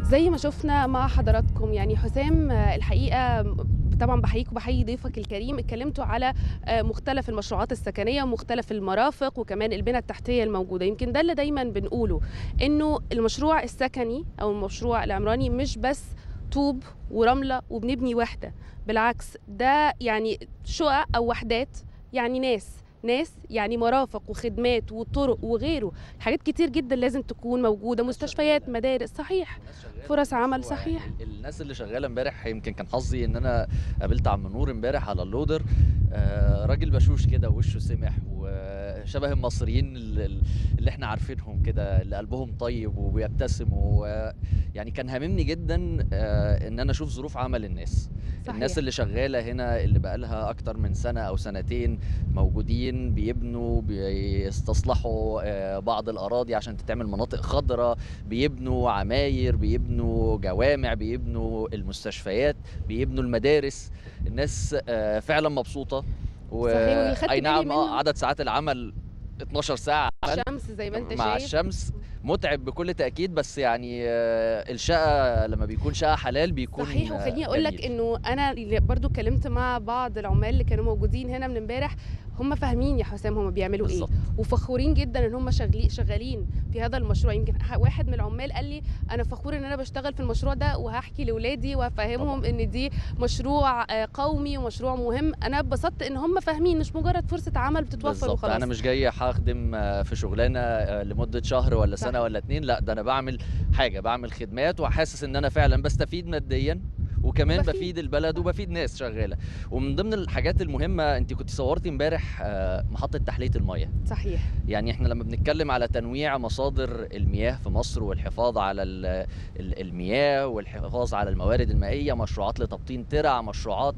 زي ما شفنا مع حضراتكم يعني حسام آه، الحقيقه طبعا بحييك وبحيي ضيفك الكريم اتكلمتوا على آه، مختلف المشروعات السكنيه ومختلف المرافق وكمان البنى التحتيه الموجوده يمكن ده اللي دايما بنقوله انه المشروع السكني او المشروع العمراني مش بس طوب ورمله وبنبني وحده بالعكس ده يعني شقق او وحدات يعني ناس ناس يعني مرافق وخدمات وطرق وغيره حاجات كتير جدا لازم تكون موجوده مستشفيات مدارس صحيح الناس شغالة. فرص عمل هو صحيح يعني ال- الناس اللي شغاله امبارح يمكن كان حظي ان انا قابلت عم نور امبارح على اللودر آه، راجل بشوش كده ووشه سمح وشبه المصريين ال- ال- اللي احنا عارفينهم كده اللي قلبهم طيب وبيبتسموا و- يعني كان هاممني جدا آه، ان انا اشوف ظروف عمل الناس صحيح. الناس اللي شغاله هنا اللي بقالها اكتر من سنه او سنتين موجودين بيبنوا بيستصلحوا آه، بعض الاراضي عشان تتعمل مناطق خضراء بيبنوا عماير بيبنوا جوامع بيبنوا المستشفيات بيبنوا المدارس الناس آه، فعلا مبسوطه و... صحيح، واللي خدت اي بالي نعم اه منه- عدد ساعات العمل 12 ساعه الشمس زي ما انت مع شايف الشمس متعب بكل تاكيد بس يعني آه، الشقه لما بيكون شقه حلال بيكون صحيح آه، وخليني اقول لك جميل. انه انا اللي برضو اتكلمت مع بعض العمال اللي كانوا موجودين هنا من امبارح هم فاهمين يا حسام هم بيعملوا ايه بالظبط وفخورين جدا ان هم شغالين شغالين في هذا المشروع يمكن ح- واحد من العمال قال لي انا فخور ان انا بشتغل في المشروع ده وهحكي لاولادي وافهمهم ان دي مشروع آه، قومي ومشروع مهم انا اتبسطت ان هم فاهمين مش مجرد فرصه عمل بتتوفر بالظبط وخلاص انا مش جاي هخدم آه، في شغلانه آه، لمده شهر ولا صح. سنه ولا اتنين لا ده انا بعمل حاجه بعمل خدمات وحاسس ان انا فعلا بستفيد ماديا وكمان وبفيد. بفيد البلد وبفيد ناس شغاله ومن ضمن الحاجات المهمه انت كنت صورتي امبارح آه، محطه تحليه الميه صحيح يعني احنا لما بنتكلم على تنويع مصادر المياه في مصر والحفاظ على ال- ال- المياه والحفاظ على الموارد المائيه مشروعات لتبطين ترع مشروعات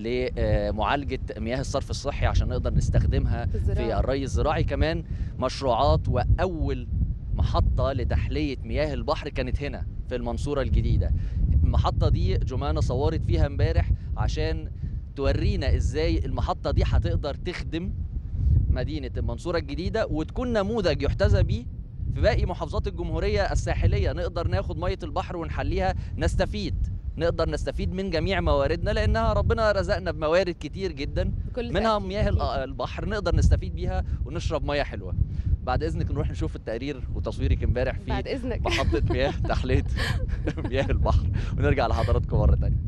لمعالجه مياه الصرف الصحي عشان نقدر نستخدمها في في الزراعه الري الزراعي كمان مشروعات واول محطه لتحليه مياه البحر كانت هنا في المنصوره الجديده المحطه دي جمانه صورت فيها امبارح عشان تورينا ازاي المحطه دي هتقدر تخدم مدينه المنصوره الجديده وتكون نموذج يحتذى بيه في باقي محافظات الجمهوريه الساحليه نقدر ناخد ميه البحر ونحليها نستفيد نقدر نستفيد من جميع مواردنا لانها ربنا رزقنا بموارد كتير جدا بكل منها تأكيد. مياه الأ- البحر نقدر نستفيد بيها ونشرب ميه حلوه بعد اذنك نروح نشوف التقرير وتصويرك امبارح في بعد اذنك محطه مياه تحليه مياه البحر ونرجع لحضراتكم مره تانية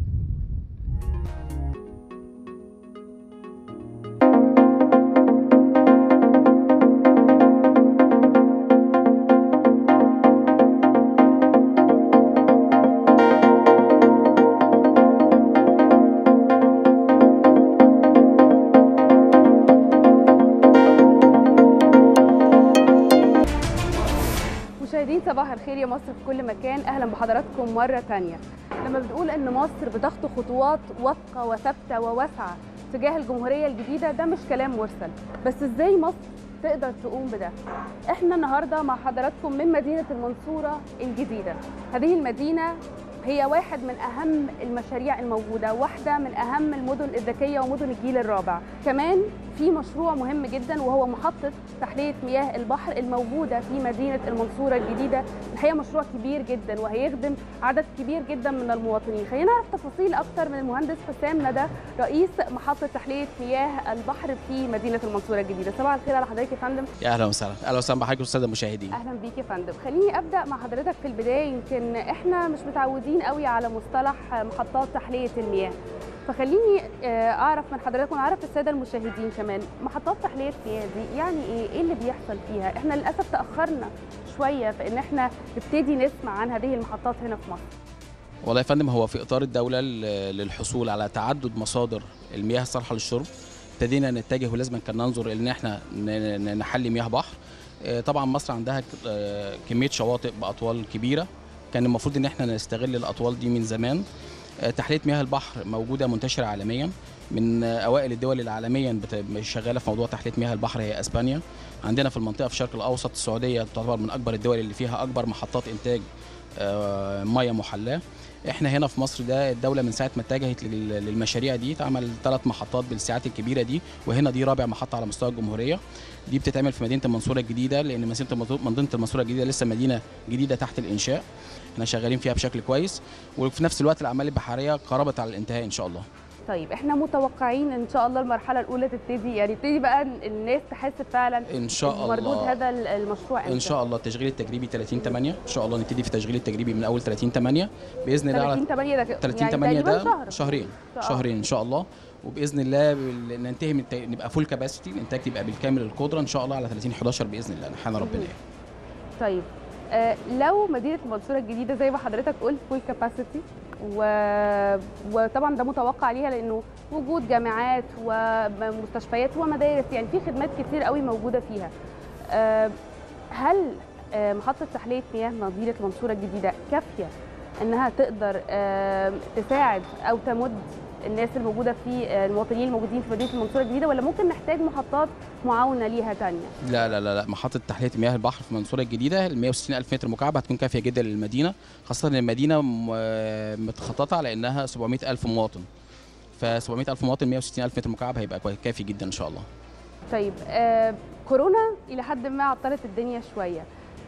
مشاهدين صباح الخير يا مصر في كل مكان اهلا بحضراتكم مره تانية لما بنقول ان مصر بتخطو خطوات واثقه وثابته وواسعه تجاه الجمهوريه الجديده ده مش كلام مرسل بس ازاي مصر تقدر تقوم بده احنا النهارده مع حضراتكم من مدينه المنصوره الجديده هذه المدينه هي واحد من اهم المشاريع الموجوده واحده من اهم المدن الذكيه ومدن الجيل الرابع كمان في مشروع مهم جدا وهو محطه تحليه مياه البحر الموجوده في مدينه المنصوره الجديده الحقيقه مشروع كبير جدا وهيخدم عدد كبير جدا من المواطنين خلينا نعرف تفاصيل اكتر من المهندس حسام ندى رئيس محطه تحليه مياه البحر في مدينه المنصوره الجديده صباح الخير على حضرتك يا فندم يا اهلا وسهلا اهلا وسهلا بحضرتك والساده المشاهدين اهلا بيك يا فندم خليني ابدا مع حضرتك في البدايه يمكن احنا مش متعودين قوي على مصطلح محطات تحليه المياه فخليني آه، اعرف من حضرتك ونعرف الساده المشاهدين كمان محطات تحليه المياه دي يعني ايه ايه اللي بيحصل فيها احنا للاسف تاخرنا شويه في ان احنا نبتدي نسمع عن هذه المحطات هنا في مصر والله يا فندم هو في اطار الدوله ل- للحصول على تعدد مصادر المياه الصالحه للشرب ابتدينا نتجه ولازم كان ننظر ان احنا ن- ن- نحلي مياه بحر آه، طبعا مصر عندها ك- آه، كميه شواطئ باطوال كبيره كان المفروض ان احنا نستغل الاطوال دي من زمان آه، تحليه مياه البحر موجوده منتشره عالميا من آه، اوائل الدول العالميا بت- شغاله في موضوع تحليه مياه البحر هي اسبانيا عندنا في المنطقه في الشرق الاوسط السعوديه تعتبر من اكبر الدول اللي فيها اكبر محطات انتاج آه، ميه محلاه احنا هنا في مصر ده الدوله من ساعه ما اتجهت لل- للمشاريع دي اتعمل ثلاث محطات بالساعات الكبيره دي وهنا دي رابع محطه على مستوى الجمهوريه دي بتتعمل في مدينه المنصوره الجديده لان مدينه المنصورة- مدينه المنصوره الجديده لسه مدينه جديده تحت الانشاء احنا شغالين فيها بشكل كويس وفي نفس الوقت الاعمال البحريه قربت على الانتهاء ان شاء الله طيب احنا متوقعين ان شاء الله المرحله الاولى تبتدي يعني تبتدي بقى الناس تحس فعلا ان شاء الله مردود هذا المشروع ان شاء الله التشغيل التجريبي 30 8 ان شاء الله نبتدي في التشغيل التجريبي من اول 30 8 باذن الله على 30 8 ده ك- 30 يعني 8 تقريباً ده شهر شهرين آه. شهرين ان شاء الله وباذن الله بال- ننتهي من الت- نبقى فول كاباسيتي الانتاج يبقى بالكامل القدره ان شاء الله على 30 11 باذن الله نحن ربنا مهم. يعني. طيب آه لو مدينه المنصوره الجديده زي ما حضرتك قلت فول كاباسيتي و... وطبعا ده متوقع ليها لانه وجود جامعات ومستشفيات ومدارس يعني في خدمات كتير قوي موجوده فيها آه هل آه محطه تحليه مياه مدينه المنصوره الجديده كافيه انها تقدر آه تساعد او تمد الناس الموجوده في آه، المواطنين الموجودين في مدينه المنصوره الجديده ولا ممكن نحتاج محطات معاونه ليها تانية لا لا لا لا محطه تحليه مياه البحر في المنصوره الجديده ال 160 الف متر مكعب هتكون كافيه جدا للمدينه خاصه ان المدينه م- آه، متخططه على انها 700 الف مواطن ف 700 الف مواطن 160 الف متر مكعب هيبقى كوي- كافي جدا ان شاء الله طيب آه كورونا الى حد ما عطلت الدنيا شويه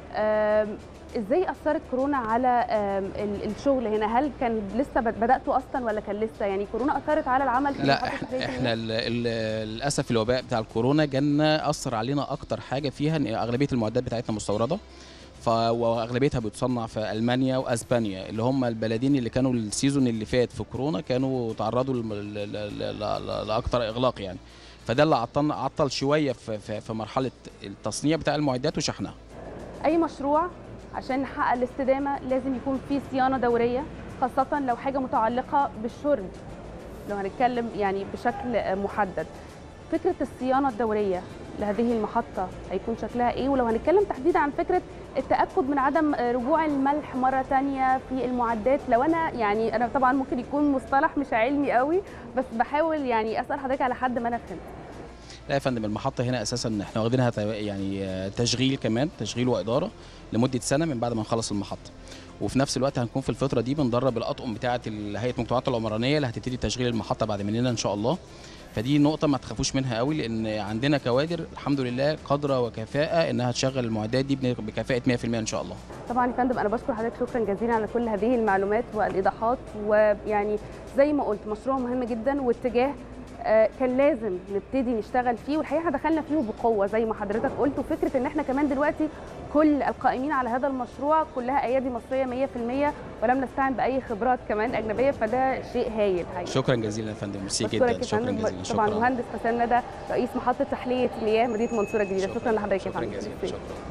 آه ازاي اثرت كورونا على آه ال- الشغل هنا هل كان لسه بد- بداتوا اصلا ولا كان لسه يعني كورونا اثرت على العمل في لا محطة احنا تحلية احنا المياه؟ ال- ال- للاسف الوباء بتاع الكورونا جالنا اثر علينا اكتر حاجه فيها ان اغلبيه المعدات بتاعتنا مستورده ف واغلبيتها بتصنع في المانيا واسبانيا اللي هم البلدين اللي كانوا السيزون اللي فات في كورونا كانوا تعرضوا لم- ل- ل- ل- ل- لاكتر اغلاق يعني فده اللي عطلنا عطل شويه في, في, في مرحله التصنيع بتاع المعدات وشحنها اي مشروع عشان نحقق الاستدامه لازم يكون فيه صيانه دوريه خاصه لو حاجه متعلقه بالشرب لو هنتكلم يعني بشكل آه، محدد فكره الصيانه الدوريه لهذه المحطه هيكون شكلها ايه ولو هنتكلم تحديدا عن فكره التاكد من عدم آه، رجوع الملح مره تانية في المعدات لو انا يعني انا طبعا ممكن يكون مصطلح مش علمي قوي بس بحاول يعني اسال حضرتك على حد ما انا فهمت لا يا فندم المحطة هنا أساسا احنا واخدينها ت- يعني آه، تشغيل كمان تشغيل وإدارة لمدة سنة من بعد ما نخلص المحطة وفي نفس الوقت هنكون في الفترة دي بندرب الأطقم بتاعة ال- هيئة المجتمعات العمرانية اللي هتبتدي تشغيل المحطة بعد مننا إن شاء الله فدي نقطة ما تخافوش منها قوي لأن عندنا كوادر الحمد لله قادرة وكفاءة إنها تشغل المعدات دي بن- بكفاءة 100% إن شاء الله طبعا يا فندم انا بشكر حضرتك شكرا جزيلا على كل هذه المعلومات والايضاحات ويعني زي ما قلت مشروع مهم جدا واتجاه آه، كان لازم نبتدي نشتغل فيه والحقيقه احنا دخلنا فيه بقوه زي ما حضرتك قلت وفكره ان احنا كمان دلوقتي كل القائمين على هذا المشروع كلها ايادي مصريه 100% ولم نستعن باي خبرات كمان اجنبيه فده شيء هايل حقيقي شكرا جزيلا يا فندم ميرسي بشكرك جدا يا شكرا فندم. جزيلا طبعا شكرا مهندس حسام ندى رئيس محطه تحليه مياه مدينه المنصوره الجديده شكرا لحضرتك يا شكرا فندم جزيلا ميرسي. شكرا